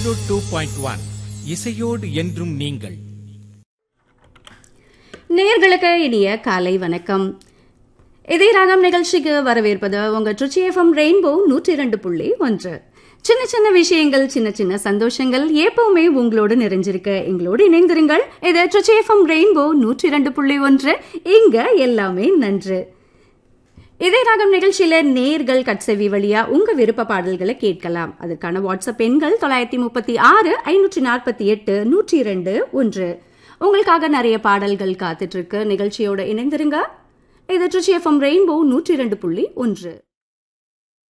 zero two point one இசையோடு என்றும் நீங்கள் நேர்களுக்கு இனிய காலை வணக்கம் இதே ராகம் நிகழ்ச்சிக்கு வரவேற்பது உங்க ட்ரிச்சி எஃப்எம் ரெயின்போ நூற்றி இரண்டு புள்ளி ஒன்று சின்ன சின்ன விஷயங்கள் சின்ன சின்ன சந்தோஷங்கள் எப்பவுமே உங்களோடு நிறைஞ்சிருக்க எங்களோடு இணைந்திருங்கள் இது ட்ரிச்சி எஃப்எம் ரெயின்போ நூற்றி இரண்டு புள்ளி ஒன்று இங்க எல்லாமே நன்று இதே ராகம் நிகழ்ச்சியில நேர்கள் கட்செவி வழியா உங்க விருப்ப பாடல்களை கேட்கலாம் அதற்கான வாட்ஸ்அப் எண்கள் தொள்ளாயிரத்தி முப்பத்தி ஆறு ஐநூற்றி நாற்பத்தி எட்டு நூற்றி இரண்டு ஒன்று உங்களுக்காக நிறைய பாடல்கள் காத்துட்டு இருக்கு நிகழ்ச்சியோட இணைந்திருங்க இது ட்ரிச்சி எஃப்எம் ரெயின்போ நூற்றி இரண்டு புள்ளி ஒன்று